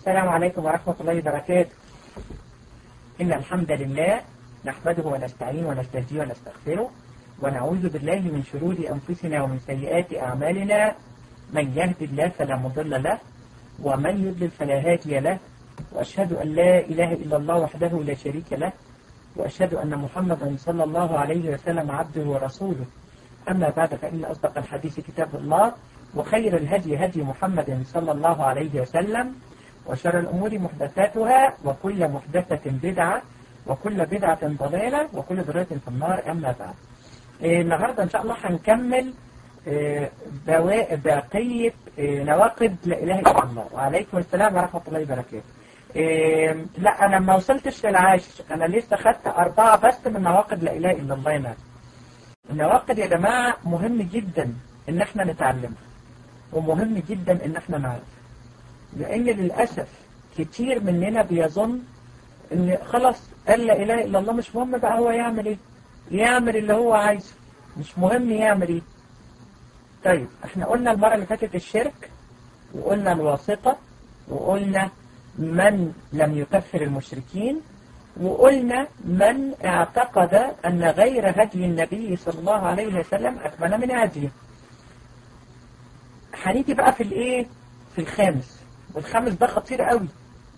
السلام عليكم ورحمة الله وبركاته إن الحمد لله نحمده ونستعين ونستهديه ونستغفره ونعوذ بالله من شرور أنفسنا ومن سيئات أعمالنا من يهد الله فلا مضل له ومن يضلل فلا هادي له وأشهد أن لا إله إلا الله وحده لا شريك له وأشهد أن محمدا صلى الله عليه وسلم عبده ورسوله أما بعد فإن أصدق الحديث كتاب الله وخير الهدي هدي محمد صلى الله عليه وسلم وشر الأمور محدثاتها وكل محدثة بدعة وكل بدعة ضلالة وكل ضلالة في النار أما بعد إيه النهاردة إن شاء الله هنكمل إيه بقية إيه نواقض لا إله إلا الله وعليكم السلام ورحمة الله وبركاته إيه لا أنا ما وصلتش للعاشر أنا لسه خدت أربعة بس من نواقض لا إله إلا الله ناس النواقض يا جماعة مهم جدا إن إحنا نتعلمها ومهم جدا إن إحنا نعرف لأن للأسف كتير مننا بيظن إن خلاص قال لا إله إلا الله مش مهم بقى هو يعمل إيه يعمل اللي هو عايزه مش مهم يعمل إيه طيب إحنا قلنا المرة اللي فاتت الشرك وقلنا الواسطة وقلنا من لم يكفر المشركين وقلنا من اعتقد أن غير هدي النبي صلى الله عليه وسلم أكمل من هديه هنيجي بقى في الايه في الخامس والخامس ده خطير قوي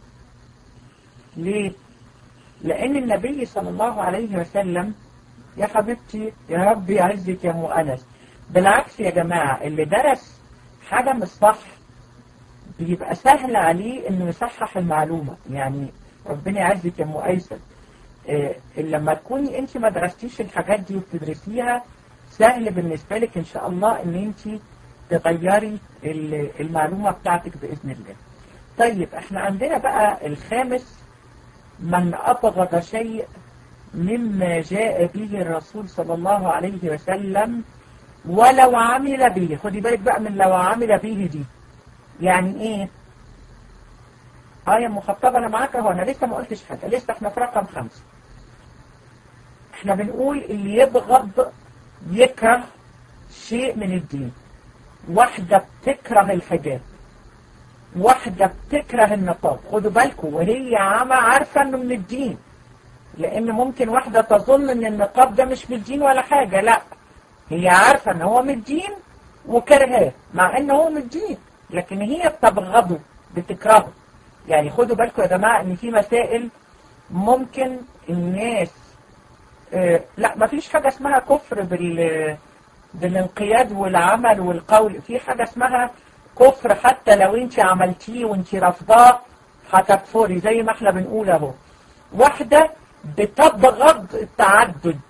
ليه لان النبي صلى الله عليه وسلم يا حبيبتي يا رب يعزك يا ام انس بالعكس يا جماعه اللي درس حاجه مش صح بيبقى سهل عليه انه يصحح المعلومه يعني ربنا يعزك يا ام ايسر إيه لما تكوني انت ما درستيش الحاجات دي وبتدرسيها سهل بالنسبه لك ان شاء الله ان انت تغيري المعلومة بتاعتك بإذن الله طيب احنا عندنا بقى الخامس من أبغض شيء مما جاء به الرسول صلى الله عليه وسلم ولو عمل به خدي بالك بقى من لو عمل به دي يعني ايه آية مخطبة أنا معاك اهو أنا لسه ما قلتش حاجة لسه احنا في رقم خمسة احنا بنقول اللي يبغض يكره شيء من الدين واحدة بتكره الحجاب واحدة بتكره النقاب خدوا بالكم وهي عامة عارفة انه من الدين لان ممكن واحدة تظن ان النقاب ده مش من الدين ولا حاجة لا هي عارفة ان هو من الدين وكرهاه مع ان هو من الدين لكن هي بتبغضه بتكرهه يعني خدوا بالكم يا جماعة ان في مسائل ممكن الناس اه لا مفيش حاجة اسمها كفر بال بالانقياد والعمل والقول في حاجة اسمها كفر حتى لو انت عملتيه وانت رافضاه هتكفري زي ما احنا بنقول اهو واحدة بتبغض التعدد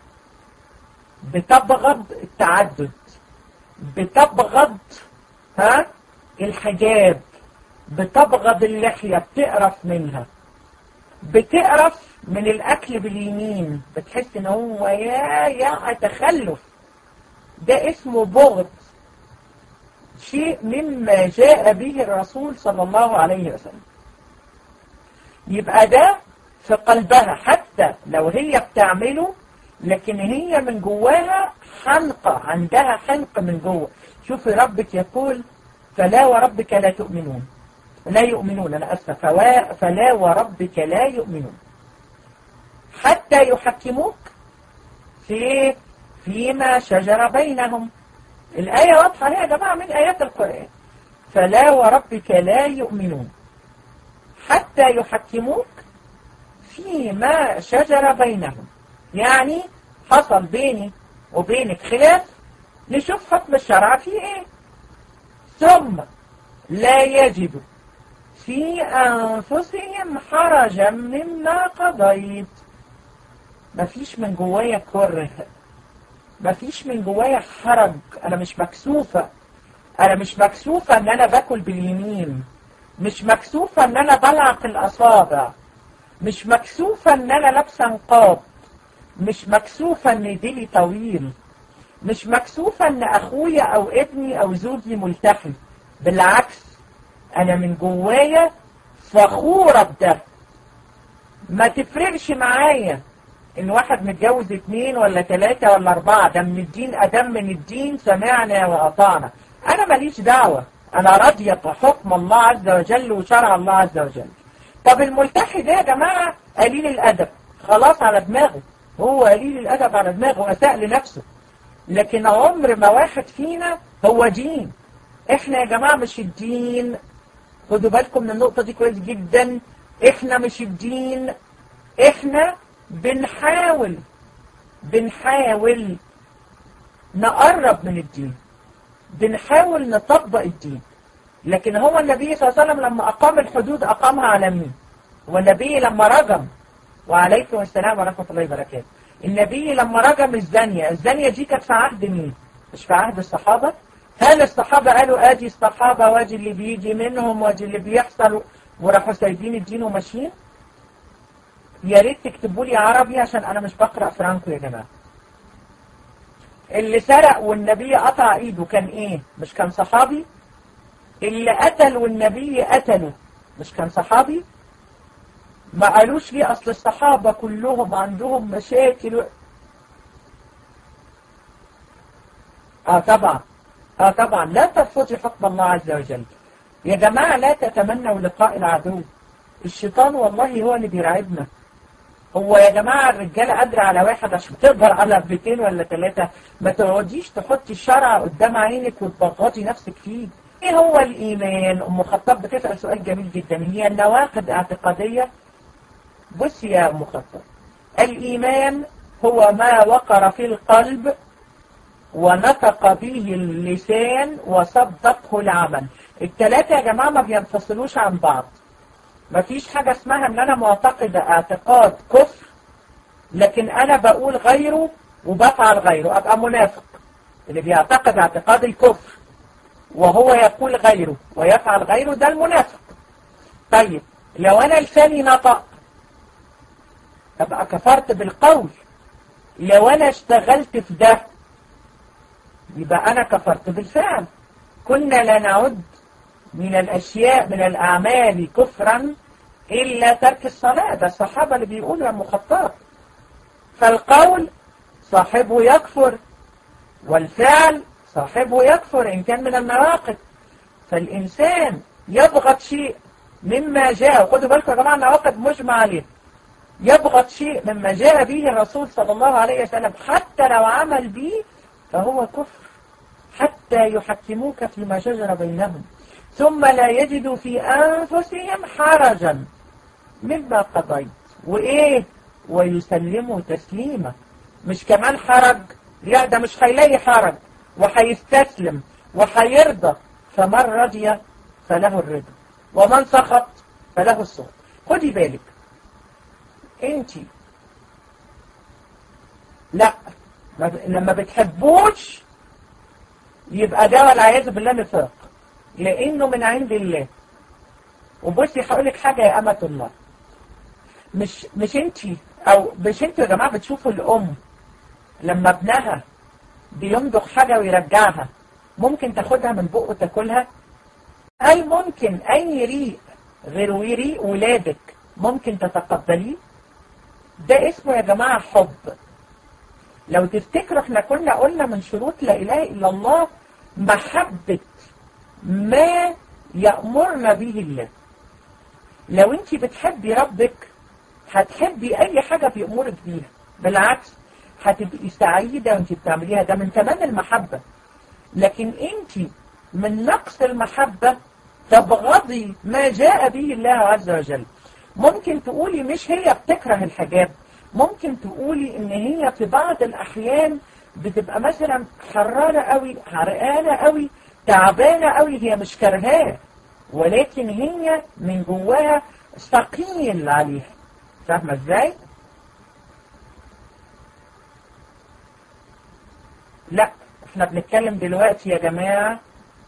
بتبغض التعدد بتبغض ها الحجاب بتبغض اللحية بتقرف منها بتقرف من الاكل باليمين بتحس ان هو يا يا تخلف ده اسمه بغض شيء مما جاء به الرسول صلى الله عليه وسلم يبقى ده في قلبها حتى لو هي بتعمله لكن هي من جواها حنقة عندها حنق من جوه شوفي ربك يقول فلا وربك لا تؤمنون لا يؤمنون أنا أسفة فلا وربك لا يؤمنون حتى يحكموك في فيما شجر بينهم الآية واضحة يا جماعة من آيات القرآن فلا وربك لا يؤمنون حتى يحكموك فيما شجر بينهم يعني حصل بيني وبينك خلاف نشوف حكم الشرع فيه ايه ثم لا يجد في أنفسهم حرجا مما قضيت مفيش من جوايا كره مفيش من جوايا حرج انا مش مكسوفة انا مش مكسوفة ان انا باكل باليمين مش مكسوفة ان انا بلعق الاصابع مش مكسوفة ان انا لابسة نقاب مش مكسوفة ان ديلي طويل مش مكسوفة ان اخويا او ابني او زوجي ملتحي بالعكس انا من جوايا فخورة بده ما تفرقش معايا ان واحد متجوز اتنين ولا تلاتة ولا اربعة ده من الدين ادم من الدين سمعنا واطعنا انا ماليش دعوة أنا راضية بحكم الله عز وجل وشرع الله عز وجل طب الملتحي ده يا جماعة قليل الأدب خلاص على دماغه هو قليل الأدب على دماغه أساء لنفسه لكن عمر ما واحد فينا هو دين احنا يا جماعة مش الدين خدوا بالكم من النقطة دي كويس جدا احنا مش الدين احنا بنحاول بنحاول نقرب من الدين بنحاول نطبق الدين لكن هو النبي صلى الله عليه وسلم لما أقام الحدود أقامها على مين والنبي لما رجم وعليكم السلام ورحمة الله وبركاته النبي لما رجم الزانية الزانية دي كانت في عهد مين مش في عهد الصحابة هل الصحابة قالوا ادي الصحابة وادي اللي بيجي منهم وادي اللي بيحصل وراحوا سايبين الدين وماشيين يا ريت تكتبوا لي عربي عشان انا مش بقرأ فرانكو يا جماعة اللي سرق والنبي قطع ايده كان ايه مش كان صحابي اللي قتل والنبي قتله مش كان صحابي ما قالوش ليه اصل الصحابة كلهم عندهم مشاكل اه طبعا اه طبعا لا ترفضي حكم الله عز وجل يا جماعة لا تتمنوا لقاء العدو الشيطان والله هو اللي بيرعبنا هو يا جماعة الرجالة قادرة على واحد عشان تقدر على بيتين ولا ثلاثة ما تقعديش تحطي الشرع قدام عينك وتبغضي نفسك فيه ايه هو الايمان ام خطاب بتسأل سؤال جميل جدا هي النواقد اعتقادية بص يا ام خطاب الايمان هو ما وقر في القلب ونطق به اللسان وصدقه العمل الثلاثة يا جماعة ما بينفصلوش عن بعض مفيش حاجة اسمها ان انا معتقدة اعتقاد كفر لكن انا بقول غيره وبفعل غيره ابقى منافق اللي بيعتقد اعتقاد الكفر وهو يقول غيره ويفعل غيره ده المنافق طيب لو انا لساني نطق ابقى كفرت بالقول لو انا اشتغلت في ده يبقى انا كفرت بالفعل كنا لا نعد من الاشياء من الاعمال كفرا الا ترك الصلاة ده الصحابة اللي بيقولوا يا مخطط فالقول صاحبه يكفر والفعل صاحبه يكفر إن كان من النواقض فالإنسان يبغض شيء مما جاء خدوا بالكم يا جماعة النواقض مجمع عليه يبغض شيء مما جاء به الرسول صلى الله عليه وسلم حتى لو عمل به فهو كفر حتى يحكموك فيما شجر بينهم ثم لا يجدوا في أنفسهم حرجا مما قضيت وإيه ويسلموا تسليما مش كمان حرج لا ده مش هيلاقي حرج وهيستسلم وهيرضى فمن رضي فله الرضا ومن سخط فله السخط خدي بالك انت لا لما بتحبوش يبقى ده والعياذ بالله نفاق لانه من عند الله وبصي هقول لك حاجه يا امه الله مش مش انت او مش انتوا يا جماعه بتشوفوا الام لما ابنها بيمضغ حاجة ويرجعها ممكن تاخدها من بقه تاكلها هل ممكن أي ريق غير ريق ولادك ممكن تتقبليه ده اسمه يا جماعة حب لو تفتكروا احنا كنا قلنا من شروط لا إله إلا الله محبة ما يأمرنا به الله لو انت بتحبي ربك هتحبي أي حاجة بيأمرك بيها بالعكس هتبقي سعيدة وانت بتعمليها ده من تمام المحبة لكن انت من نقص المحبة تبغضي ما جاء به الله عز وجل ممكن تقولي مش هي بتكره الحجاب ممكن تقولي ان هي في بعض الاحيان بتبقى مثلا حرانة قوي حرقانة قوي تعبانة قوي هي مش كرهاه ولكن هي من جواها ثقيل عليها فاهمة ازاي؟ لا احنا بنتكلم دلوقتي يا جماعة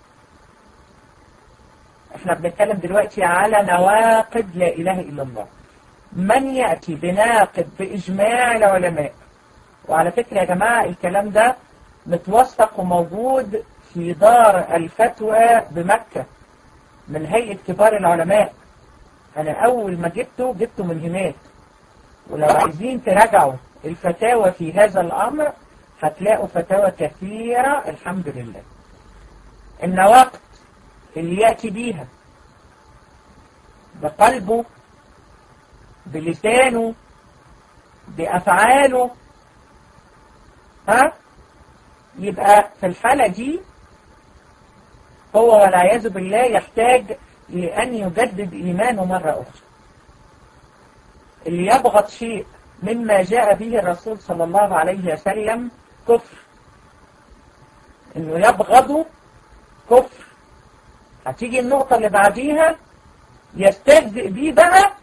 احنا بنتكلم دلوقتي على نواقد لا اله الا الله من يأتي بناقد بإجماع العلماء وعلى فكرة يا جماعة الكلام ده متوثق وموجود في دار الفتوى بمكة من هيئة كبار العلماء أنا أول ما جبته جبته من هناك ولو عايزين تراجعوا الفتاوى في هذا الأمر هتلاقوا فتاوى كثيرة الحمد لله النواقد اللي يأتي بيها بقلبه بلسانه بأفعاله ها يبقى في الحالة دي هو والعياذ بالله يحتاج لأن يجدد إيمانه مرة أخرى اللي يبغض شيء مما جاء به الرسول صلى الله عليه وسلم كفر انه يبغضه كفر هتيجي النقطة اللي بعديها يستهزئ بيه بقى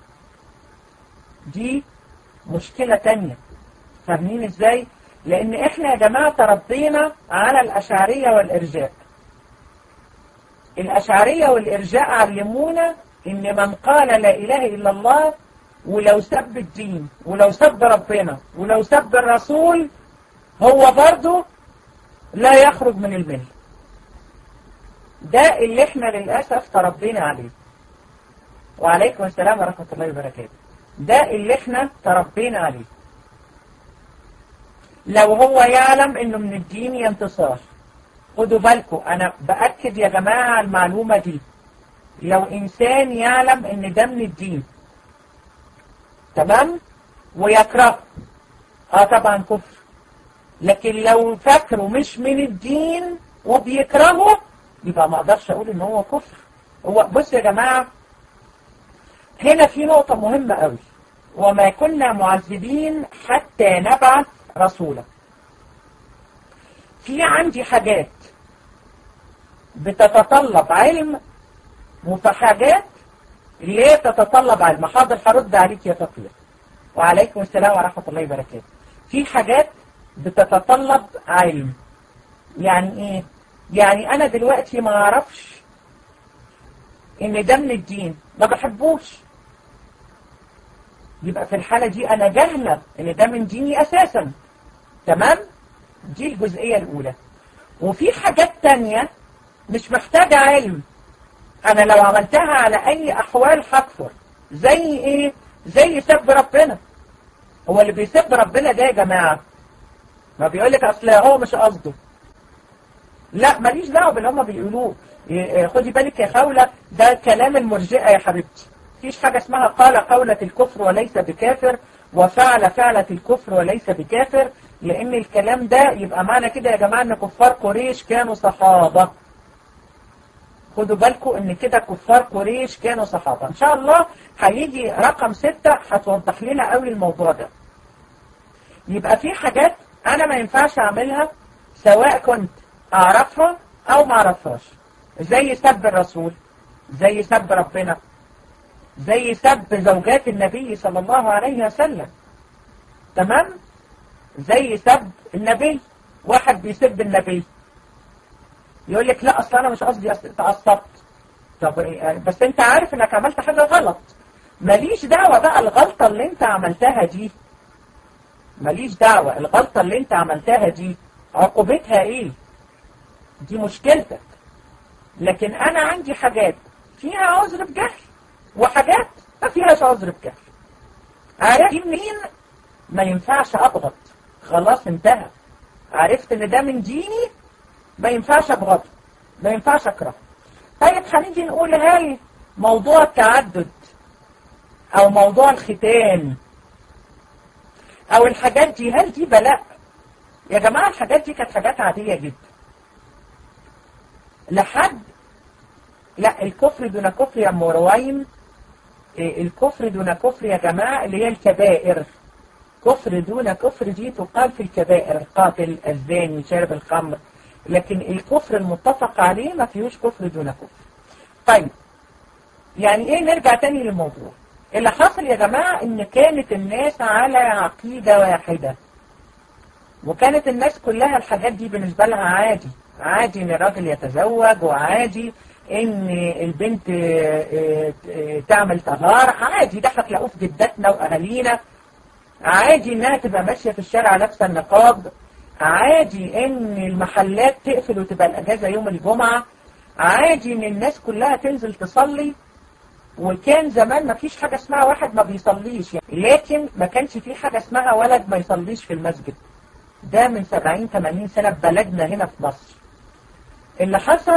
دي مشكلة تانية فاهمين ازاي؟ لان احنا يا جماعة تربينا على الاشعرية والارجاء الاشعرية والارجاء علمونا ان من قال لا اله الا الله ولو سب الدين ولو سب ربنا ولو سب الرسول هو برضه لا يخرج من المله ده اللي احنا للأسف تربينا عليه وعليكم السلام ورحمة الله وبركاته ده اللي احنا تربينا عليه لو هو يعلم انه من الدين ينتصار خدوا بالكم انا بأكد يا جماعة المعلومة دي لو انسان يعلم ان ده من الدين تمام ويكره اه طبعا كفر لكن لو فاكره مش من الدين وبيكرهه يبقى ما اقدرش اقول ان هو كفر هو بص يا جماعة هنا في نقطة مهمة قوي وما كنا معذبين حتى نبعث رسولا في عندي حاجات بتتطلب علم وفي حاجات ليه تتطلب علم حاضر هرد عليك يا تقية وعليكم السلام ورحمة الله وبركاته في حاجات بتتطلب علم يعني ايه يعني انا دلوقتي ما اعرفش ان ده من الدين ما بحبوش يبقى في الحالة دي انا جهلة ان ده من ديني اساسا تمام دي الجزئية الاولى وفي حاجات تانية مش محتاجة علم انا لو عملتها على اي احوال هكفر زي ايه زي سب ربنا هو اللي بيسب ربنا ده يا جماعة ما بيقولك اصل هو مش قصده لا ماليش دعوه باللي هم بيقولوه خدي بالك يا خولة ده كلام المرجئه يا حبيبتي مفيش حاجه اسمها قال قولة الكفر وليس بكافر وفعل فعلة الكفر وليس بكافر لان الكلام ده يبقى معنى كده يا جماعه ان كفار قريش كانوا صحابه خدوا بالكم ان كده كفار قريش كانوا صحابه ان شاء الله هيجي رقم ستة هتوضح لنا قوي الموضوع ده يبقى في حاجات انا ما ينفعش اعملها سواء كنت اعرفها او ما اعرفهاش زي سب الرسول زي سب ربنا زي سب زوجات النبي صلى الله عليه وسلم تمام زي سب النبي واحد بيسب النبي يقول لك لا اصل انا مش قصدي اتعصبت طب بس انت عارف انك عملت حاجة غلط ماليش دعوة بقى الغلطة اللي انت عملتها دي ماليش دعوة الغلطة اللي انت عملتها دي عقوبتها ايه دي مشكلتك لكن انا عندي حاجات فيها عذر بجهل وحاجات ما فيهاش عذر بجهل عرفت منين ما ينفعش اضغط خلاص انتهى عرفت ان ده من ديني ما ينفعش ابغضه ما ينفعش اكرهه طيب هنيجي نقول هل موضوع التعدد او موضوع الختان او الحاجات دي هل دي بلاء يا جماعة الحاجات دي كانت حاجات عادية جدا لحد لا الكفر دون كفر يا مروين الكفر دون كفر يا جماعة اللي هي الكبائر كفر دون كفر دي تقال في الكبائر القاتل الزاني شارب الخمر لكن الكفر المتفق عليه ما فيهوش كفر دون كفر طيب يعني ايه نرجع تاني للموضوع اللي حصل يا جماعة ان كانت الناس على عقيدة واحدة وكانت الناس كلها الحاجات دي بالنسبة لها عادي عادي ان الراجل يتزوج وعادي ان البنت تعمل طهارة عادي ده هتلاقوه في جداتنا واهالينا عادي انها تبقى ماشية في الشارع لابسة النقاب عادي ان المحلات تقفل وتبقى الاجازة يوم الجمعة عادي ان الناس كلها تنزل تصلي وكان زمان ما فيش حاجة اسمها واحد ما بيصليش يعني لكن ما كانش في حاجة اسمها ولد ما يصليش في المسجد ده من 70 80 سنة في بلدنا هنا في مصر اللي حصل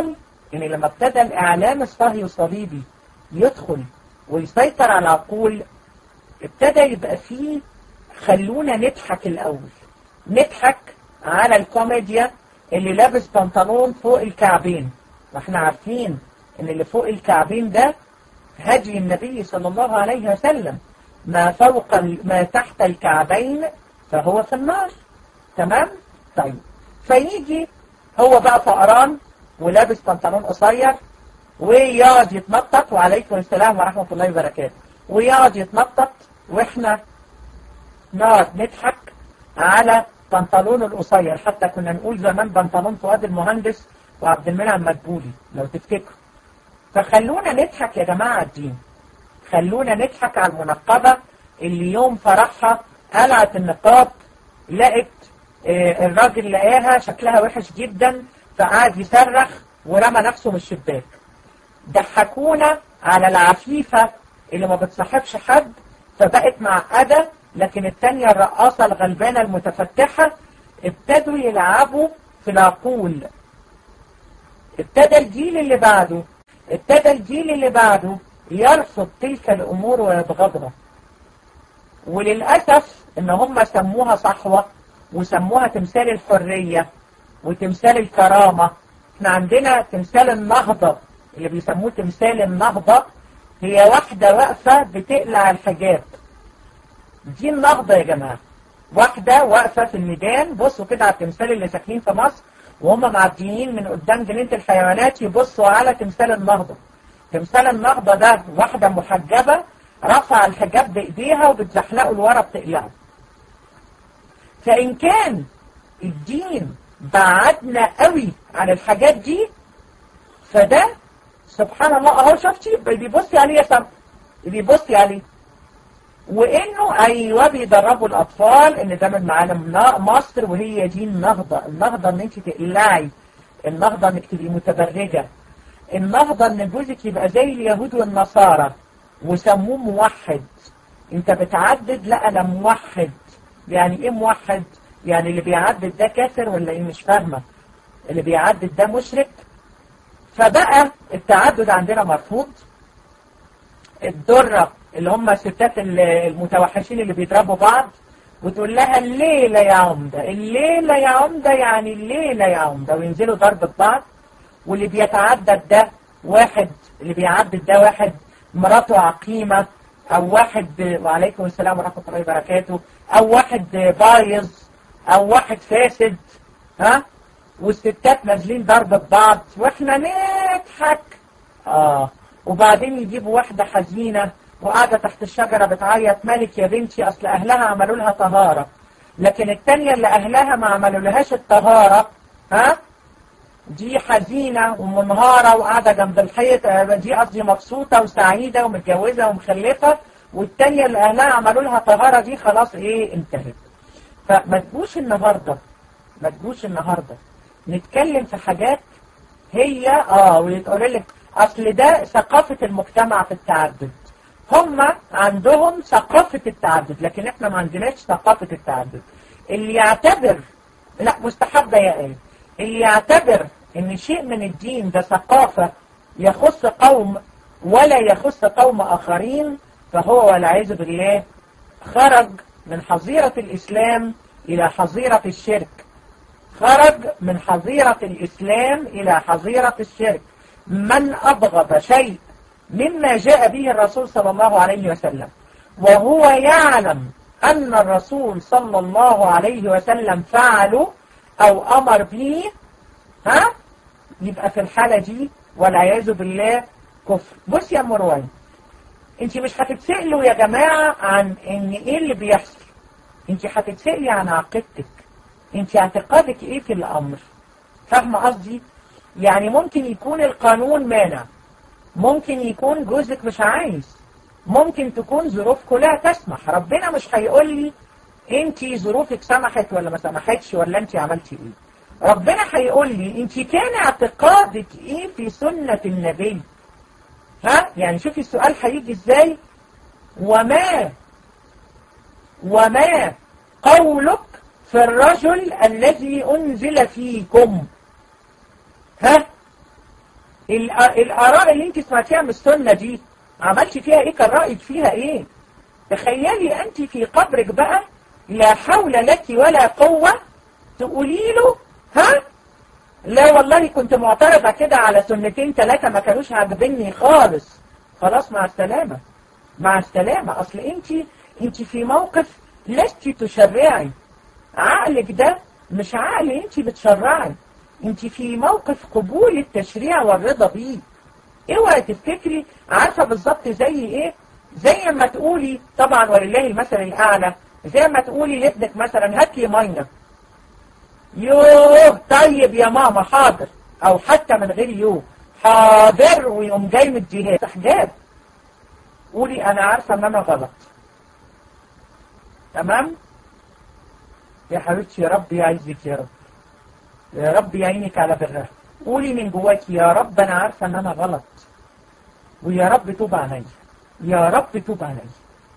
ان لما ابتدى الاعلام الصهيوني الصليبي يدخل ويسيطر على العقول ابتدى يبقى فيه خلونا نضحك الاول نضحك على الكوميديا اللي لابس بنطلون فوق الكعبين واحنا عارفين ان اللي فوق الكعبين ده هدي النبي صلى الله عليه وسلم ما فوق ما تحت الكعبين فهو في النار تمام طيب فيجي هو بقى فقران ولابس بنطلون قصير ويقعد يتنطط وعليكم السلام ورحمة الله وبركاته ويقعد يتنطط واحنا نقعد نضحك على بنطلون القصير حتى كنا نقول زمان بنطلون فؤاد المهندس وعبد المنعم مدبولي لو تفتكروا فخلونا نضحك يا جماعة الدين خلونا نضحك على المنقبة اللي يوم فرحها قلعت النقاب لقت اه الراجل لقاها شكلها وحش جدا فقعد يصرخ ورمى نفسه من الشباك ضحكونا على العفيفة اللي ما بتصاحبش حد فبقت معقدة لكن التانية الرقاصة الغلبانة المتفتحة ابتدوا يلعبوا في العقول ابتدى الجيل اللي بعده ابتدى الجيل اللي بعده يرفض تلك الأمور ويبغضها وللأسف ان هم سموها صحوة وسموها تمثال الحرية وتمثال الكرامة احنا عندنا تمثال النهضة اللي بيسموه تمثال النهضة هي واحدة واقفة بتقلع الحجاب دي النهضة يا جماعة واحدة واقفة في الميدان بصوا كده على التمثال اللي ساكنين في مصر وهم معديين من قدام جنينة الحيوانات يبصوا على تمثال النهضة تمثال النهضة ده واحدة محجبة رفع الحجاب بإيديها وبتزحلقه لورا بتقلعه فإن كان الدين بعدنا قوي عن الحاجات دي فده سبحان الله اهو شفتي بيبصي عليه يا سم بيبصي عليه وانه ايوه بيدربوا الاطفال ان ده من معالم مصر وهي دي النهضه النهضه ان انت تقلعي النهضه انك تبقي متبرجه النهضه ان جوزك يبقى زي اليهود والنصارى وسموه موحد انت بتعدد لا انا موحد يعني ايه موحد يعني اللي بيعدد ده كافر ولا ايه مش فاهمه اللي بيعدد ده مشرك فبقى التعدد عندنا مرفوض الدرة اللي هم الستات المتوحشين اللي بيضربوا بعض وتقول لها الليلة يا عمدة الليلة يا عمدة يعني الليلة يا عمدة وينزلوا ضرب بعض واللي بيتعدد ده واحد اللي بيعدد ده واحد مراته عقيمة او واحد وعليكم السلام ورحمة الله وبركاته او واحد بايظ او واحد فاسد ها والستات نازلين ضرب بعض واحنا نضحك اه وبعدين يجيبوا واحدة حزينة وقاعدة تحت الشجرة بتعيط مالك يا بنتي اصل اهلها عملوا لها طهارة لكن التانية اللي اهلها ما عملوا لهاش الطهارة ها دي حزينة ومنهارة وقاعدة جنب الحيط دي قصدي مبسوطة وسعيدة ومتجوزة ومخلفة والتانية اللي اهلها عملوا لها طهارة دي خلاص ايه انتهت فما تجوش النهاردة ما تجوش النهاردة نتكلم في حاجات هي اه ويتقول لك اصل ده ثقافة المجتمع في التعدد هم عندهم ثقافة التعدد لكن احنا ما عندناش ثقافة التعدد اللي يعتبر لا مستحبة يا ايه اللي يعتبر ان شيء من الدين ده ثقافة يخص قوم ولا يخص قوم اخرين فهو والعياذ بالله خرج من حظيرة الاسلام الى حظيرة الشرك خرج من حظيرة الإسلام إلى حظيرة الشرك من أبغض شيء مما جاء به الرسول صلى الله عليه وسلم وهو يعلم أن الرسول صلى الله عليه وسلم فعله أو أمر به ها يبقى في الحالة دي والعياذ بالله كفر بص يا مروان انت مش هتتسألوا يا جماعة عن ان ايه اللي بيحصل انت هتتسألي عن عقيدتك انت اعتقادك ايه في الامر فاهمة قصدي يعني ممكن يكون القانون مانع ممكن يكون جوزك مش عايز ممكن تكون ظروفكم لا تسمح ربنا مش هيقول لي انت ظروفك سمحت ولا ما سمحتش ولا انت عملتي ايه ربنا هيقول لي انت كان اعتقادك ايه في سنة النبي ها يعني شوفي السؤال هيجي ازاي وما وما قولك في الرجل الذي أنزل فيكم ها الآراء اللي انت سمعتيها من السنة دي عملتي فيها ايه كان رأيك فيها ايه تخيلي انت في قبرك بقى لا حول لك ولا قوة تقولي له ها لا والله كنت معترضة كده على سنتين ثلاثة ما كانوش عاجبني خالص خلاص مع السلامة مع السلامة اصل انت انت في موقف لست تشرعي عقلك ده مش عقل انت بتشرعي انت في موقف قبول التشريع والرضا بيه اوعي تفتكري عارفة بالظبط زي ايه زي ما تقولي طبعا ولله المثل الاعلى زي ما تقولي لابنك مثلا هات لي ميه يوه طيب يا ماما حاضر او حتى من غير يوه حاضر ويقوم جاي من الجهاز حجاب قولي انا عارفة ان انا غلط تمام يا حبيبتي يا رب يعزك يا رب يا رب يعينك على برها قولي من جواك يا رب انا عارفة ان انا غلط ويا رب توب عليا يا رب توب عليا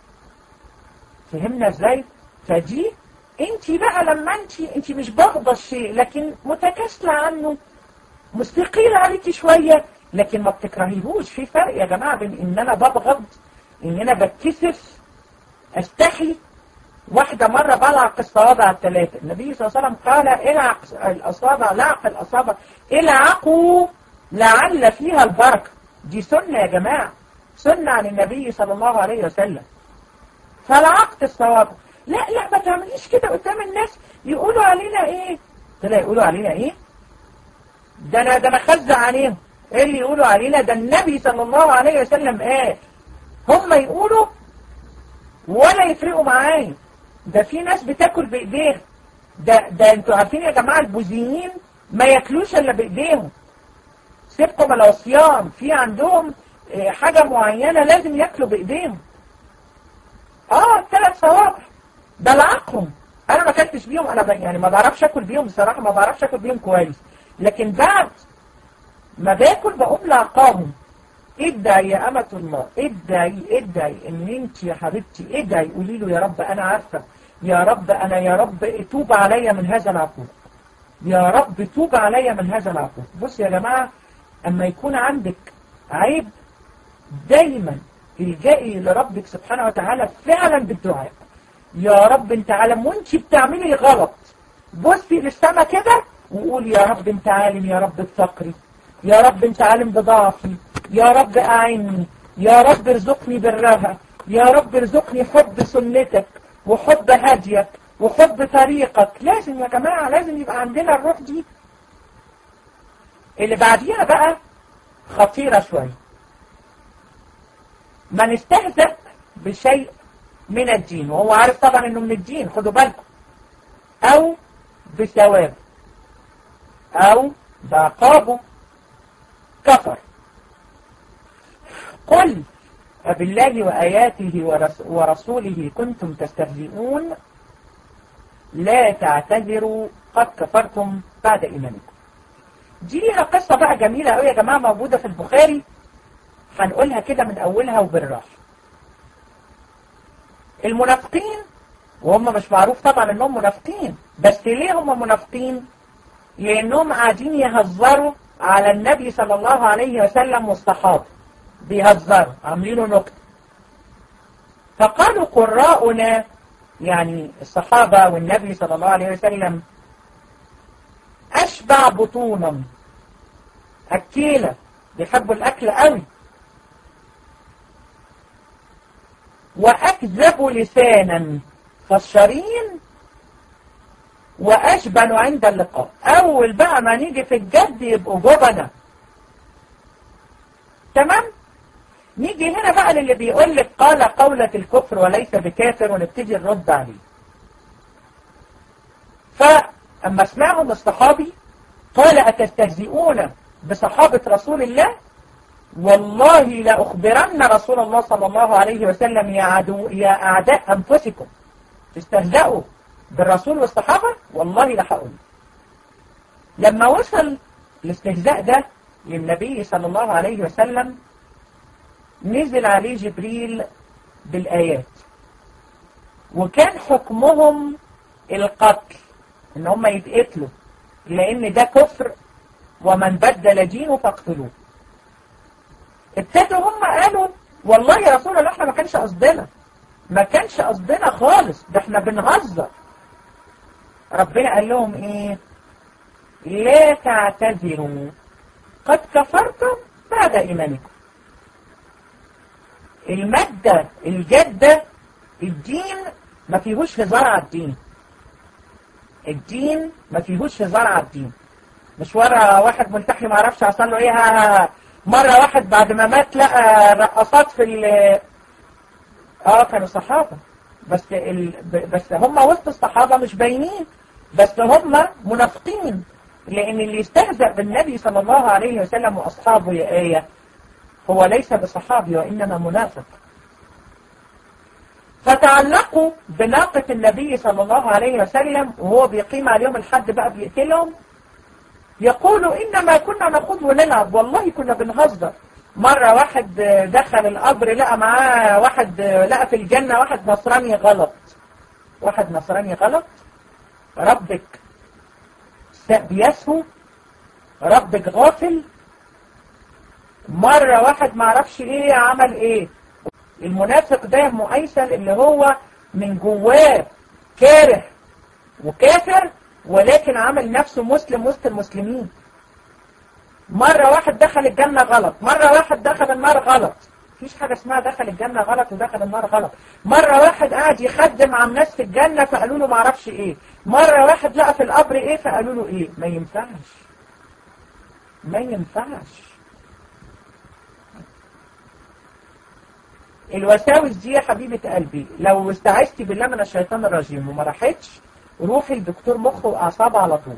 فهمنا ازاي فدي انت بقى لما انت انت مش باغضة الشيء لكن متكاسلة عنه مستقيل عليك شوية لكن ما بتكرهيهوش في فرق يا جماعة بين ان انا ببغض ان انا بتكسف استحي واحدة مرة بلعق الصوابع الثلاثة النبي صلى الله عليه وسلم قال العق الأصابع لعق الأصابع العقوا لعل فيها البركة دي سنة يا جماعة سنة عن النبي صلى الله عليه وسلم فلعقت الصوابع لا لا ما تعمليش كده قدام الناس يقولوا علينا ايه طلع يقولوا علينا ايه ده انا ده انا خزع عليهم ايه اللي يقولوا علينا ده النبي صلى الله عليه وسلم قال هم يقولوا ولا يفرقوا معايا ده في ناس بتاكل بايديها ده ده انتوا عارفين يا جماعه البوذيين ما ياكلوش الا بايديهم سيبكم العصيان في عندهم حاجه معينه لازم ياكلوا بايديهم اه ثلاث صوابع بلعقهم انا ما اكلتش بيهم انا يعني ما بعرفش اكل بيهم بصراحه ما بعرفش اكل بيهم كويس لكن بعد ما باكل بقوم لعقاهم ادعي يا أمة الله ادعي ادعي ان انت يا حبيبتي ادعي قولي له يا رب انا عارفة يا رب انا يا رب توب عليا من هذا العقوق يا رب توب عليا من هذا العقوق بص يا جماعة اما يكون عندك عيب دايما الجائي لربك سبحانه وتعالى فعلا بالدعاء يا رب انت عالم وانت بتعملي غلط بصي للسما كده وقول يا رب انت عالم يا رب بفقري يا رب انت عالم بضعفي يا رب أعني يا رب ارزقني برها يا رب ارزقني حب سنتك وحب هديك وحب طريقك لازم يا جماعة لازم يبقى عندنا الروح دي اللي بعديها بقى خطيرة شوية ما نستهزأ بشيء من الدين وهو عارف طبعا انه من الدين خدوا بالكم او بثواب او بعقابه كفر قل أبالله وآياته ورسوله كنتم تستهزئون لا تعتذروا قد كفرتم بعد إيمانكم دي ليها قصة بقى جميلة قوي يا جماعة موجودة في البخاري هنقولها كده من أولها وبالراحة المنافقين وهم مش معروف طبعا انهم منافقين بس ليه هم منافقين لانهم قاعدين يهزروا على النبي صلى الله عليه وسلم والصحابه بيهزروا عاملينه نكتة فقالوا قراؤنا يعني الصحابة والنبي صلى الله عليه وسلم أشبع بطونا أكيلة بيحبوا الأكل قوي وأكذب لسانا فالشرين وأشبن عند اللقاء أول بقى ما نيجي في الجد يبقوا جبنة تمام نيجي هنا بقى للي بيقول لك قال قولة الكفر وليس بكافر ونبتدي نرد عليه فأما سمعهم الصحابي قال أتستهزئون بصحابة رسول الله والله لأخبرن رسول الله صلى الله عليه وسلم يا, عدو يا أعداء أنفسكم تستهزئوا بالرسول والصحابة والله لحقول لما وصل الاستهزاء ده للنبي صلى الله عليه وسلم نزل عليه جبريل بالآيات وكان حكمهم القتل ان هم يتقتلوا لان ده كفر ومن بدل دينه فاقتلوه ابتدوا هم قالوا والله يا رسول الله احنا ما كانش قصدنا ما كانش قصدنا خالص ده احنا بنهزر ربنا قال لهم ايه لا تعتذروا قد كفرتم بعد ايمانكم المادة الجادة الدين ما فيهوش هزار على الدين الدين ما فيهوش هزار على الدين مش مرة واحد ملتحي ما عرفش حصل له ايه ها ها. مرة واحد بعد ما مات لقى رقصات في ال اه كانوا صحابة بس ال... بس هم وسط الصحابة مش باينين بس هم منافقين لأن اللي يستهزأ بالنبي صلى الله عليه وسلم وأصحابه يا آية هو ليس بصحابي وإنما منافق فتعلقوا بناقة النبي صلى الله عليه وسلم وهو بيقيم عليهم الحد بقى بيقتلهم يقولوا إنما كنا نخوض ونلعب والله كنا بنهزر مرة واحد دخل القبر لقى معاه واحد لقى في الجنة واحد نصراني غلط واحد نصراني غلط ربك بيسهو ربك غافل مرة واحد معرفش ايه عمل ايه المنافق ده مؤيسل اللي هو من جواه كاره وكافر ولكن عمل نفسه مسلم وسط المسلمين مرة واحد دخل الجنة غلط مرة واحد دخل النار غلط مفيش حاجة اسمها دخل الجنة غلط ودخل النار غلط مرة واحد قاعد يخدم على الناس في الجنة فقالوا له معرفش ايه مرة واحد لقى في القبر ايه فقالوا له ايه ما ينفعش ما ينفعش الوساوس دي يا حبيبة قلبي لو استعذتي بالله من الشيطان الرجيم وما راحتش روحي لدكتور مخ وأعصاب على طول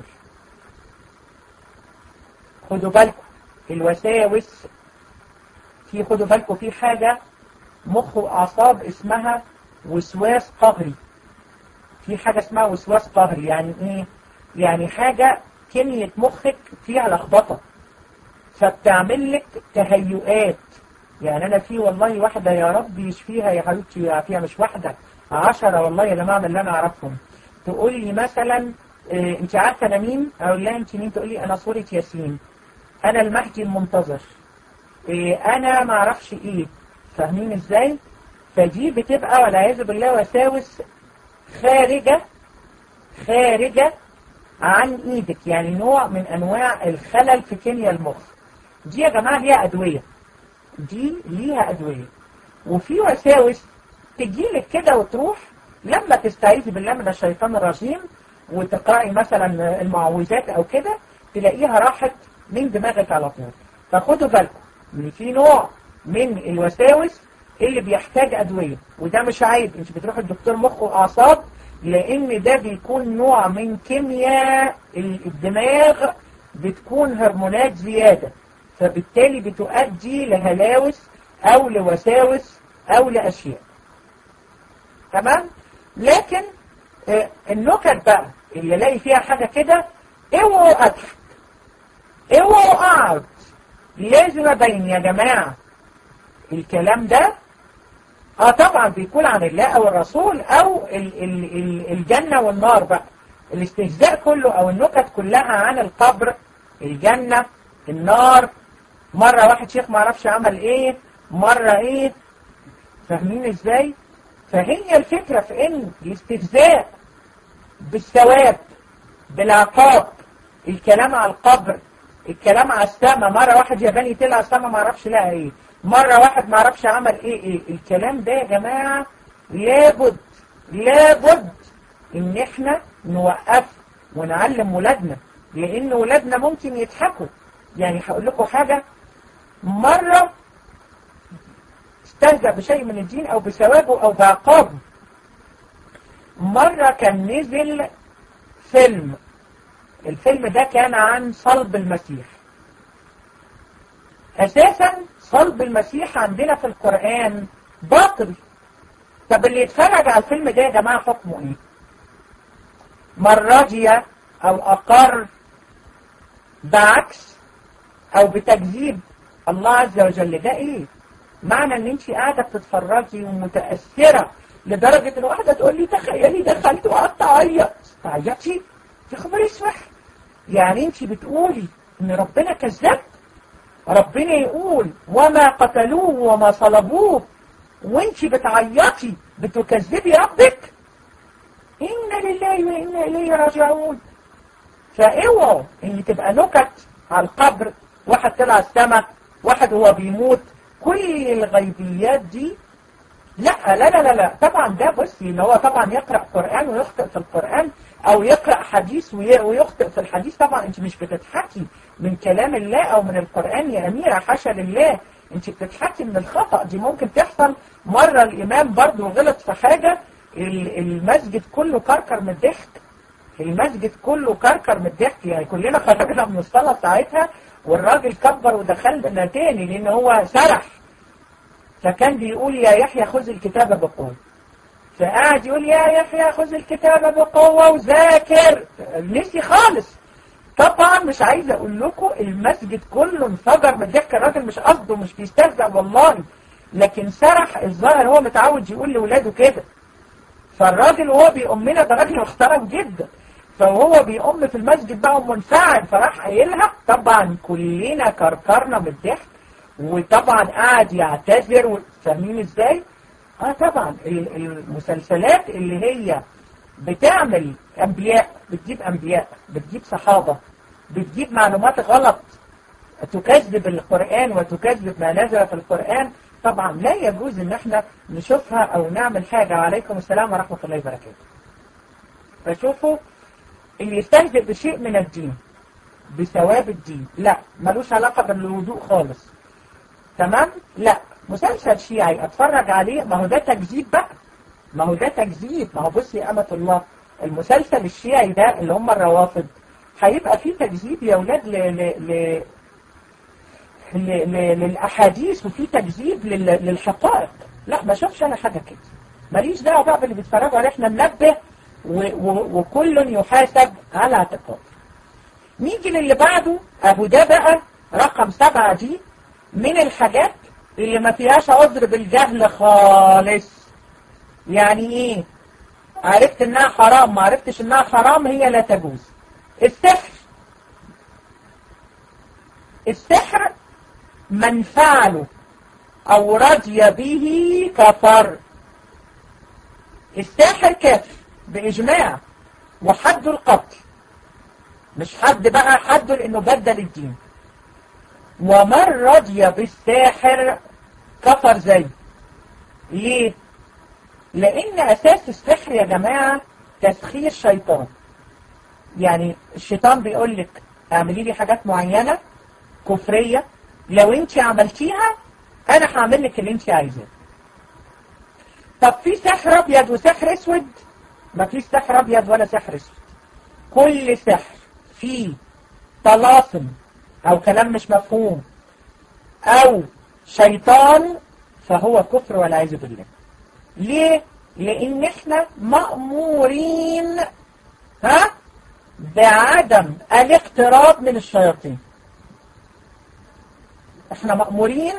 خدوا بالكم الوساوس في خدوا بالكم في حاجة مخ وأعصاب اسمها وسواس قهري في حاجة اسمها وسواس قهري يعني ايه يعني حاجة كمية مخك فيها لخبطة فبتعمل لك تهيؤات يعني انا في والله واحدة يا رب يشفيها يا حبيبتي يعافيها مش واحدة عشرة والله يا جماعة من اللي انا اعرفهم تقول لي مثلا إيه انت عارفة انا مين اقول لها انت مين تقول لي انا صورة ياسين انا المهدي المنتظر إيه انا ما اعرفش ايه فاهمين ازاي فدي بتبقى والعياذ بالله وساوس خارجة خارجة عن ايدك يعني نوع من انواع الخلل في كيمياء المخ دي يا جماعة ليها ادوية دي ليها ادوية وفي وساوس تجيلك كده وتروح لما تستعيذي بالله من الشيطان الرجيم وتقرأي مثلا المعوذات او كده تلاقيها راحت من دماغك على طول فخدوا بالكم ان في نوع من الوساوس اللي بيحتاج ادوية وده مش عيب انت بتروح الدكتور مخ واعصاب لان ده بيكون نوع من كيمياء الدماغ بتكون هرمونات زيادة فبالتالي بتؤدي لهلاوس او لوساوس او لاشياء تمام لكن آه النكت بقى اللي الاقي فيها حاجة كده اوعوا اضحك اوعوا اقعد لازم ابين يا جماعة الكلام ده اه طبعا بيكون عن الله او الرسول او ال ال ال الجنة والنار بقى الاستهزاء كله او النكت كلها عن القبر الجنة النار مرة واحد شيخ ما عرفش عمل ايه مرة ايه فاهمين ازاي فهي الفكرة في ان الاستهزاء بالثواب بالعقاب الكلام على القبر الكلام على السماء مرة واحد ياباني طلع السماء ما عرفش لها ايه مرة واحد ما عرفش عمل ايه ايه الكلام ده يا جماعة لابد لابد ان احنا نوقف ونعلم ولادنا لان ولادنا ممكن يضحكوا يعني هقول لكم حاجة مرة استهزأ بشيء من الدين او بثوابه او بعقابه مرة كان نزل فيلم الفيلم ده كان عن صلب المسيح اساسا صلب المسيح عندنا في القرآن باطل طب اللي يتفرج على الفيلم ده يا جماعة حكمه ايه من رضي او اقر بعكس او بتكذيب الله عز وجل ده ايه معنى ان انت قاعدة بتتفرجي ومتأثرة لدرجة ان واحدة تقول لي تخيلي دخلت وقعدت اعيط تعيطي يا خبر اسمح يعني انت بتقولي ان ربنا كذاب ربنا يقول وما قتلوه وما صلبوه وانت بتعيطي بتكذبي ربك إنا لله وإنا إليه راجعون فاوعوا ان تبقى نكت على القبر واحد طلع السماء واحد هو بيموت كل الغيبيات دي لا لا لا لا, لا. طبعا ده بصي ان هو طبعا يقرأ قرآن ويخطئ في القرآن او يقرأ حديث ويخطئ في الحديث طبعا انت مش بتضحكي من كلام الله او من القرآن يا اميرة حاشا لله انت بتضحكي من الخطأ دي ممكن تحصل مرة الامام برضو غلط في حاجة المسجد كله كركر من الضحك المسجد كله كركر من الضحك يعني كلنا خرجنا من الصلاة ساعتها والراجل كبر ودخلنا تاني لان هو سرح فكان بيقول يا يحيى خذ الكتابة بقوة فقعد يقول يا يحيى خذ الكتابة بقوة وذاكر نسي خالص طبعا مش عايز اقول لكم المسجد كله انفجر من الضحك الراجل مش قصده مش بيستهزأ والله لكن سرح الظاهر هو متعود يقول لاولاده كده فالراجل وهو بيأمنا ده راجل محترم جدا فهو بيقوم في المسجد بقى منفعل فراح قايلها طبعا كلنا كركرنا من الضحك وطبعا قعد يعتذر فاهمين ازاي؟ اه طبعا المسلسلات اللي هي بتعمل انبياء بتجيب انبياء بتجيب صحابة بتجيب معلومات غلط تكذب القرآن وتكذب ما نزل في القرآن طبعا لا يجوز ان احنا نشوفها او نعمل حاجة وعليكم السلام ورحمة الله وبركاته فشوفوا اللي يستهزئ بشيء من الدين بثواب الدين لا ملوش علاقة بالوضوء خالص تمام لا مسلسل شيعي اتفرج عليه ما هو ده تكذيب بقى ما هو ده تكذيب ما هو بصي يا أمة الله المسلسل الشيعي ده اللي هم الروافض هيبقى فيه تكذيب يا أولاد ل... ل... ل... ل... للأحاديث وفي تكذيب لل... للحقائق لا ما شوفش أنا حاجة كده ماليش دعوة بقى باللي بيتفرجوا عليه احنا ننبه و... و... وكل يحاسب على اعتقاد نيجي للي بعده أبو ده بقى رقم سبعة دي من الحاجات اللي ما فيهاش عذر بالجهل خالص يعني ايه عرفت انها حرام ما عرفتش انها حرام هي لا تجوز السحر السحر من فعله او رضي به كفر الساحر كافر باجماع وحد القتل مش حد بقى حد لانه بدل الدين ومن رضي بالساحر كفر زيه ليه لان اساس السحر يا جماعة تسخير شيطان يعني الشيطان بيقول لك اعملي لي حاجات معينة كفرية لو انت عملتيها انا هعمل لك اللي انت عايزاه طب في سحر ابيض وسحر اسود ما فيش سحر ابيض ولا سحر اسود كل سحر فيه طلاسم او كلام مش مفهوم او شيطان فهو كفر والعياذ بالله ليه لان احنا مأمورين ها بعدم الاقتراب من الشياطين احنا مأمورين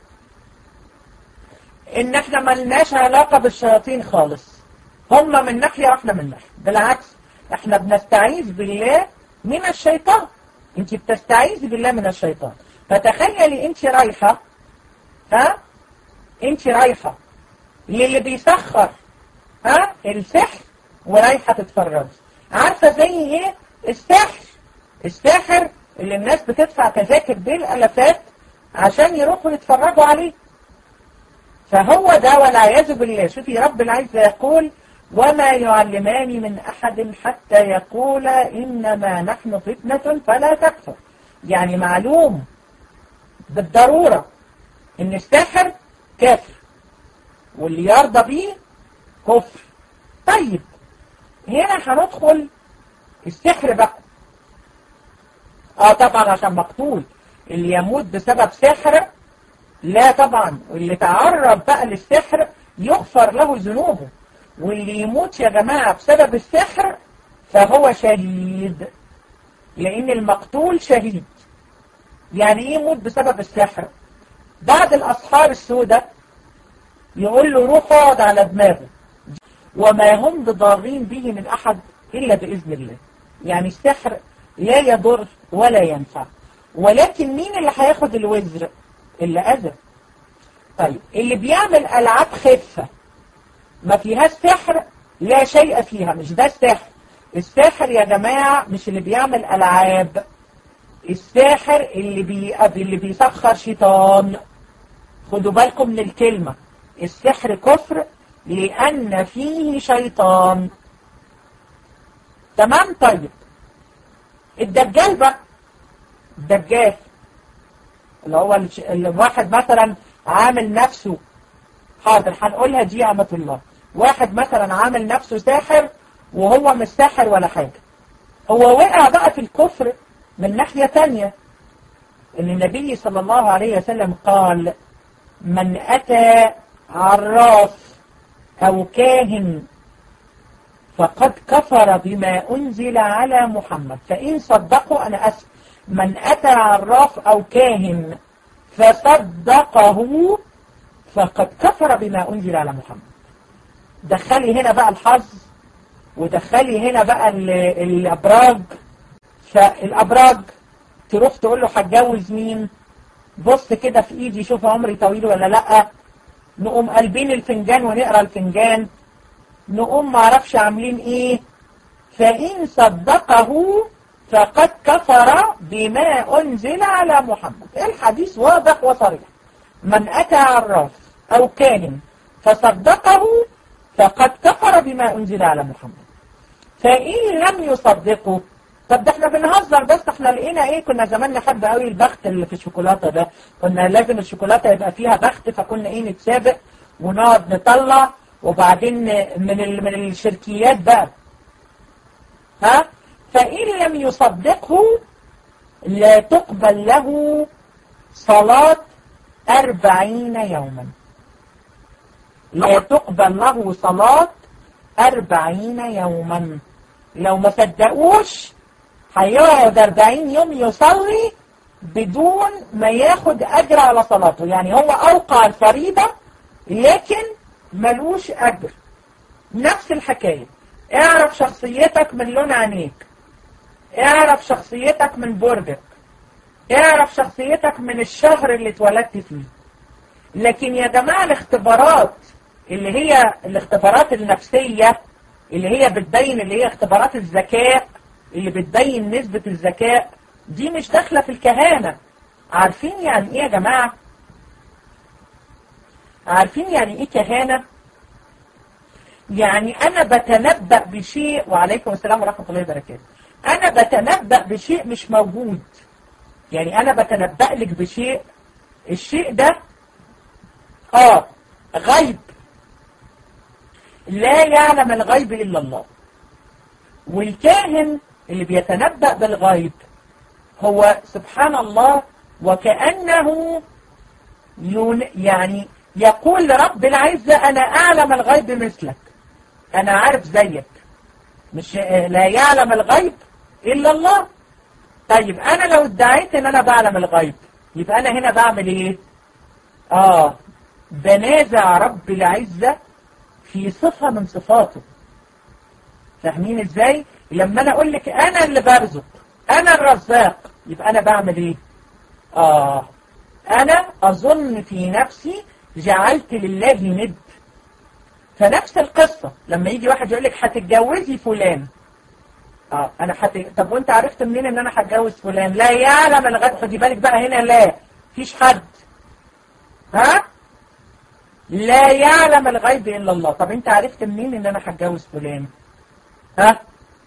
ان احنا ملناش علاقة بالشياطين خالص هم من ناحية واحنا من ناحية بالعكس احنا بنستعيذ بالله من الشيطان انت بتستعيذ بالله من الشيطان فتخيلي انت رايحة ها انت رايحة للي بيسخر ها السحر ورايحة تتفرج عارفة زي ايه السحر الساحر اللي الناس بتدفع تذاكر بالالافات عشان يروحوا يتفرجوا عليه فهو ده والعياذ بالله شوفي رب العزة يقول وما يعلمان من أحد حتى يقول إنما نحن فتنة فلا تكفر يعني معلوم بالضرورة إن الساحر كافر واللي يرضى بيه كفر طيب هنا هندخل السحر بقى اه طبعا عشان مقتول اللي يموت بسبب سحر لا طبعا واللي تعرض بقى للسحر يغفر له ذنوبه واللي يموت يا جماعة بسبب السحر فهو شهيد لأن المقتول شهيد يعني ايه يموت بسبب السحر بعد الأصحاب السوداء يقول له روح اقعد على دماغه وما هم بضارين به من أحد إلا بإذن الله يعني السحر لا يضر ولا ينفع ولكن مين اللي هياخد الوزر اللي أذى طيب اللي بيعمل ألعاب خفة ما فيهاش سحر لا شيء فيها مش ده السحر الساحر يا جماعة مش اللي بيعمل ألعاب الساحر اللي بي... اللي بيسخر شيطان خدوا بالكم من الكلمة السحر كفر لأن فيه شيطان تمام طيب الدجال بقى الدجال اللي هو الش- اللي واحد مثلا عامل نفسه حاضر هنقولها دي يا أمة الله واحد مثلا عامل نفسه ساحر وهو مش ساحر ولا حاجة هو وقع بقى في الكفر من ناحية تانية ان النبي صلى الله عليه وسلم قال من أتى عراف أو كاهن فقد كفر بما أنزل على محمد فإن صدقوا أنا أسف من أتى عراف أو كاهن فصدقه فقد كفر بما أنزل على محمد دخلي هنا بقى الحظ ودخلي هنا بقى ال- الأبراج فالأبراج تروح تقول له هتجوز مين بص كده في ايدي شوف عمري طويل ولا لا نقوم قلبين الفنجان ونقرا الفنجان نقوم معرفش عاملين ايه فإن صدقه فقد كفر بما أنزل على محمد الحديث واضح وصريح من أتى عراف أو كاهن فصدقه فقد كفر بما أنزل على محمد فإن لم يصدقه طب ده احنا بنهزر بس احنا لقينا ايه كنا زمان نحب قوي البخت اللي في الشوكولاته ده كنا لازم الشوكولاته يبقى فيها بخت فكنا ايه نتسابق ونقعد نطلع وبعدين من ال... من الشركيات بقى ها فإن لم يصدقه لا تقبل له صلاة أربعين يوما لا تقبل له صلاة أربعين يوما لو ما صدقوش هيقعد 40 يوم يصلي بدون ما ياخد أجر على صلاته يعني هو أوقع الفريضة لكن ملوش أجر نفس الحكاية اعرف شخصيتك من لون عينيك اعرف شخصيتك من برجك اعرف شخصيتك من الشهر اللي اتولدت فيه لكن يا جماعة الاختبارات اللي هي الاختبارات النفسية اللي هي بتبين اللي هي اختبارات الذكاء اللي بتبين نسبة الذكاء دي مش داخلة في الكهانة عارفين يعني ايه يا جماعة عارفين يعني ايه كهانة يعني انا بتنبأ بشيء وعليكم السلام ورحمة الله وبركاته انا بتنبأ بشيء مش موجود يعني انا بتنبأ لك بشيء الشيء ده اه غيب لا يعلم الغيب إلا الله والكاهن اللي بيتنبأ بالغيب هو سبحان الله وكأنه ين- يعني يقول لرب العزة أنا أعلم الغيب مثلك أنا عارف زيك مش لا يعلم الغيب إلا الله طيب أنا لو ادعيت أن أنا بعلم الغيب يبقى أنا هنا بعمل إيه آه بنازع رب العزة في صفة من صفاته فاهمين ازاي لما انا اقول لك انا اللي برزق انا الرزاق يبقى انا بعمل ايه اه انا اظن في نفسي جعلت لله ند فنفس القصة لما يجي واحد يقول لك هتتجوزي فلان اه انا حت... طب وانت عرفت منين ان انا هتجوز فلان لا يعلم الغد خدي بالك بقى هنا لا فيش حد ها لا يعلم الغيب إلا الله طب انت عرفت منين ان انا هتجوز فلان ها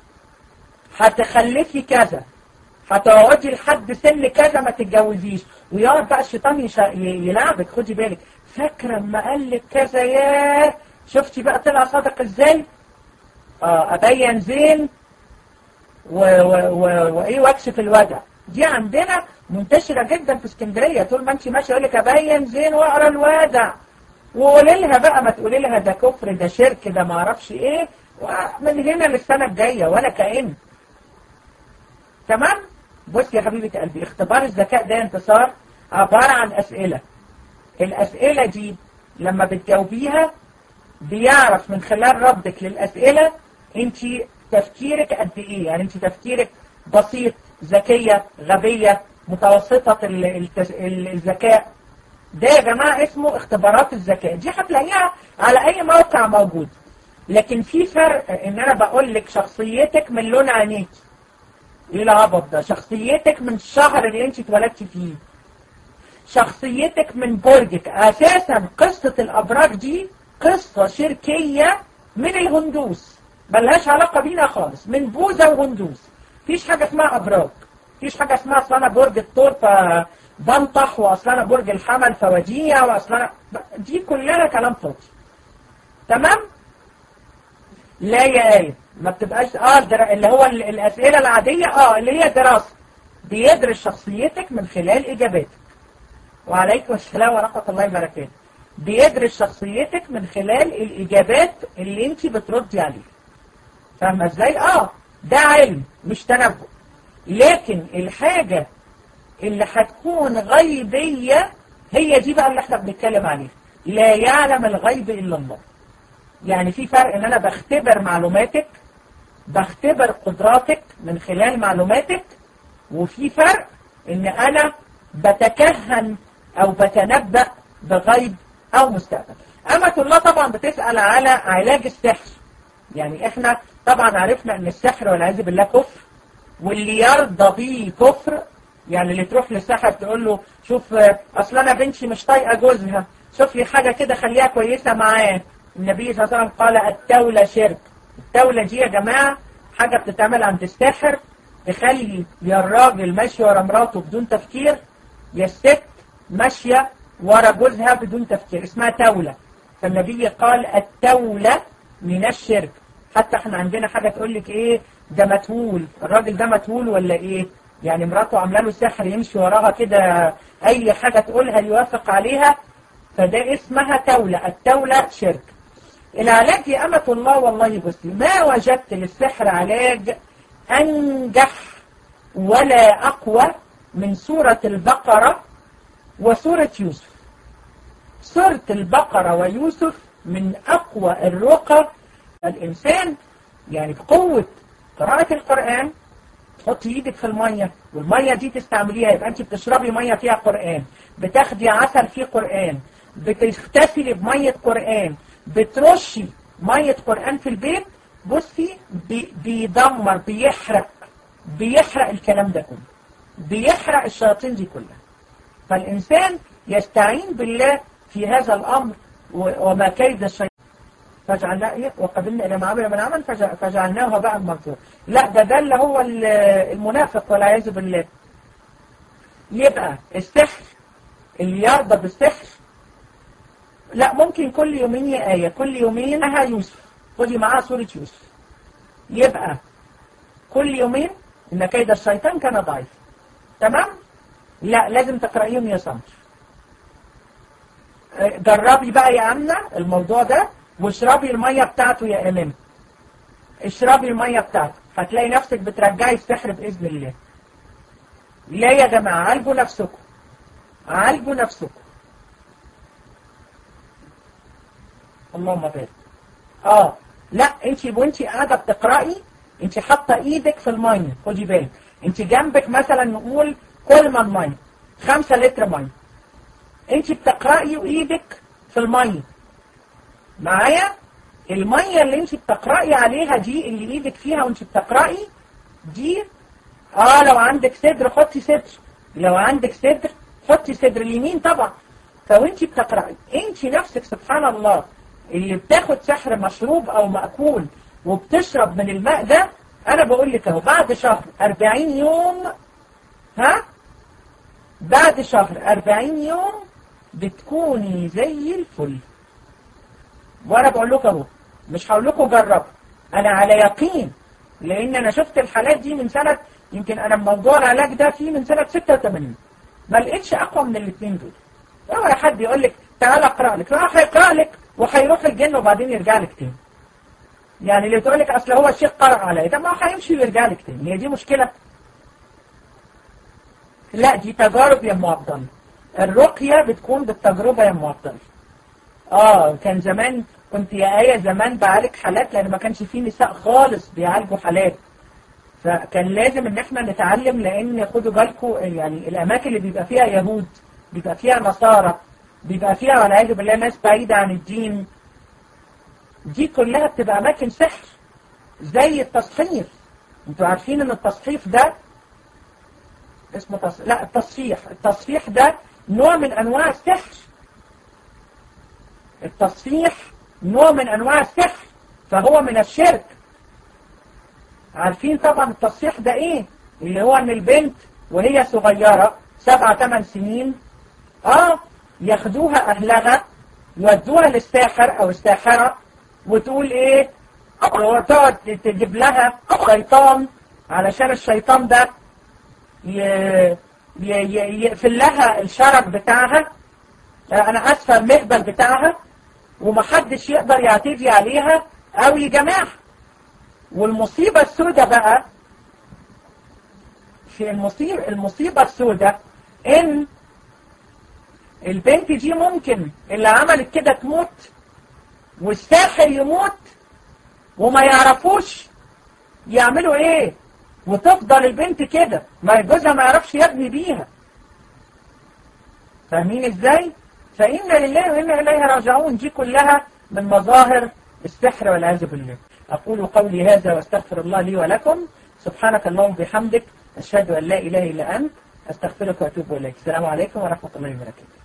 هتخلفي كذا هتقعدي لحد سن كذا ما تتجوزيش ويقعد بقى الشيطان يش... ي- يلعبك خدي بالك فاكره اما قال لك كذا ياه شفتي بقى طلع صادق ازاي اه ابين زين و... و... و... وايه واكشف الوجع دي عندنا منتشره جدا في اسكندريه طول ما انت ماشيه يقول لك ابين زين واقرا الوجع وقولي لها بقى ما تقولي لها ده كفر ده شرك ده ما اعرفش ايه ومن هنا للسنه الجايه ولا كأن تمام بص يا حبيبه قلبي اختبار الذكاء ده انتصار عباره عن اسئله الاسئله دي لما بتجاوبيها بيعرف من خلال ردك للاسئله انت تفكيرك قد ايه يعني انت تفكيرك بسيط ذكيه غبيه متوسطة الذكاء ده يا جماعة اسمه اختبارات الذكاء دي هتلاقيها على اي موقع موجود لكن في فرق ان انا بقول لك شخصيتك من لون عينيك ايه العبط ده شخصيتك من الشهر اللي انت اتولدتي فيه شخصيتك من برجك اساسا قصة الابراج دي قصة شركية من الهندوس ملهاش علاقة بينا خالص من بوذا وهندوس مفيش حاجة اسمها ابراج مفيش حاجة اسمها اصل انا برج الثور فبنطح واصل انا برج الحمل فوديع واصل انا دي كلها كلام فاضي تمام لا يا آية ما بتبقاش اه در... اللي هو الأسئلة العادية اه اللي هي دراسة بيدرس شخصيتك من خلال إجاباتك وعليكم السلام ورحمة الله وبركاته بيدرس شخصيتك من خلال الإجابات اللي انت بتردي عليها فاهمة ازاي؟ اه ده علم مش تنبؤ لكن الحاجة اللي هتكون غيبية هي دي بقى اللي احنا بنتكلم عليها لا يعلم الغيب إلا الله يعني في فرق ان انا بختبر معلوماتك بختبر قدراتك من خلال معلوماتك وفي فرق ان انا بتكهن او بتنبأ بغيب او مستقبل أمة الله طبعا بتسأل على علاج السحر يعني احنا طبعا عرفنا ان السحر والعياذ بالله كفر واللي يرضى بيه كفر يعني اللي تروح للسحر تقول له شوف اصل انا بنتي مش طايقه جوزها شوف لي حاجه كده خليها كويسه معاه النبي صلى الله عليه وسلم قال التولة شرك التولة دي يا جماعة حاجة بتتعمل عند الساحر تخلي يا الراجل ماشي ورا مراته بدون تفكير يا الست ماشية ورا جوزها بدون تفكير اسمها تولة فالنبي قال التولة من الشرك حتى احنا عندنا حاجة تقول لك ايه ده متهول الراجل ده متهول ولا ايه يعني مراته عامله له سحر يمشي وراها كده اي حاجة تقولها يوافق عليها فده اسمها تولة التولة شرك العلاج يا أمة الله والله بصي ما وجدت للسحر علاج أنجح ولا أقوى من سورة البقرة وسورة يوسف سورة البقرة ويوسف من أقوى الرقى الإنسان يعني بقوة قراءة القرآن تحطي ايدك في المية والمية دي تستعمليها يبقى انت بتشربي مية فيها قرآن بتاخدي عسل فيه قرآن بتغتسلي بمية قرآن بترشي مية قرآن في البيت بصي بي بيدمر بيحرق بيحرق الكلام ده كله بيحرق الشياطين دي كلها فالإنسان يستعين بالله في هذا الأمر وما كيد الشيطان فجعلنا ايه وقدمنا الى ما عمل من عمل فجعلناه هباء منثورا لا ده ده اللي هو المنافق والعياذ بالله يبقى السحر اللي يرضى بالسحر لا ممكن كل يومين يا آية كل يومين لها يوسف خدي معاها سورة يوسف يبقى كل يومين إن كيد الشيطان كان ضعيف تمام لا لازم تقرأيهم يا سمر جربي بقى يا أمنة الموضوع ده واشربي المية بتاعته يا إمام اشربي المية بتاعته هتلاقي نفسك بترجعي السحر بإذن الله لا يا جماعة عالجوا نفسكم عالجوا نفسكم اللهم بارك اه لا انت وانت قاعده بتقراي انت حاطه ايدك في الميه خدي بالك انت جنبك مثلا نقول كل من ميه 5 لتر ميه انت بتقراي وايدك في الميه معايا الميه اللي انت بتقراي عليها دي اللي ايدك فيها وانت بتقراي دي اه لو عندك صدر حطي صدر لو عندك صدر حطي صدر اليمين طبعا فوانت بتقراي انت نفسك سبحان الله اللي بتاخد سحر مشروب او مأكول وبتشرب من الماء ده انا بقول لك اهو بعد شهر 40 يوم ها بعد شهر 40 يوم بتكوني زي الفل وانا بقول لكم اهو مش هقول لكم جربوا انا على يقين لان انا شفت الحالات دي من سنة يمكن انا موضوع العلاج ده فيه من سنة 86 ما لقيتش اقوى من الاثنين دول اوعى حد يقول لك تعالى اقرا لك راح هيقرا لك وهيروح الجن وبعدين يرجع لك تاني يعني اللي تقول لك اصل هو الشيخ قرأ عليا طب ما هيمشي ويرجع لك تاني هي دي مشكلة لا دي تجارب يا ام عبد الله الرقية بتكون بالتجربة يا ام عبد الله اه كان زمان كنت يا آية زمان بعالج حالات لأن ما كانش فيه نساء خالص بيعالجوا حالات فكان لازم ان احنا نتعلم لان خدوا بالكم يعني الاماكن اللي بيبقى فيها يهود بيبقى فيها نصارى بيبقى فيها والعياذ بالله ناس بعيدة عن الدين دي كلها بتبقى اماكن سحر زي التصحيف انتوا عارفين ان التصحيف ده اسمه تص... لا التصفيح التصفيح ده نوع من انواع السحر التصفيح نوع من انواع السحر فهو من الشرك عارفين طبعا التصفيح ده ايه اللي هو ان البنت وهي صغيرة سبعة ثمان سنين اه ياخدوها اهلها يودوها للساحر او الساحرة وتقول ايه وتقعد تجيب لها شيطان علشان الشيطان ده يقفل لها الشرج بتاعها انا اسفه المهبل بتاعها ومحدش يقدر يعتدي عليها او يجمعها والمصيبة السوداء بقى في المصيبة, المصيبة السوداء ان البنت دي ممكن اللي عملت كده تموت والساحر يموت وما يعرفوش يعملوا ايه وتفضل البنت كده ما جوزها ما يعرفش يبني بيها فاهمين ازاي فإنا لله وإنا إليه راجعون دي كلها من مظاهر السحر والعياذ بالله أقول قولي هذا واستغفر الله لي ولكم سبحانك اللهم وبحمدك أشهد أن لا إله إلا أنت أستغفرك وأتوب إليك السلام عليكم ورحمة الله وبركاته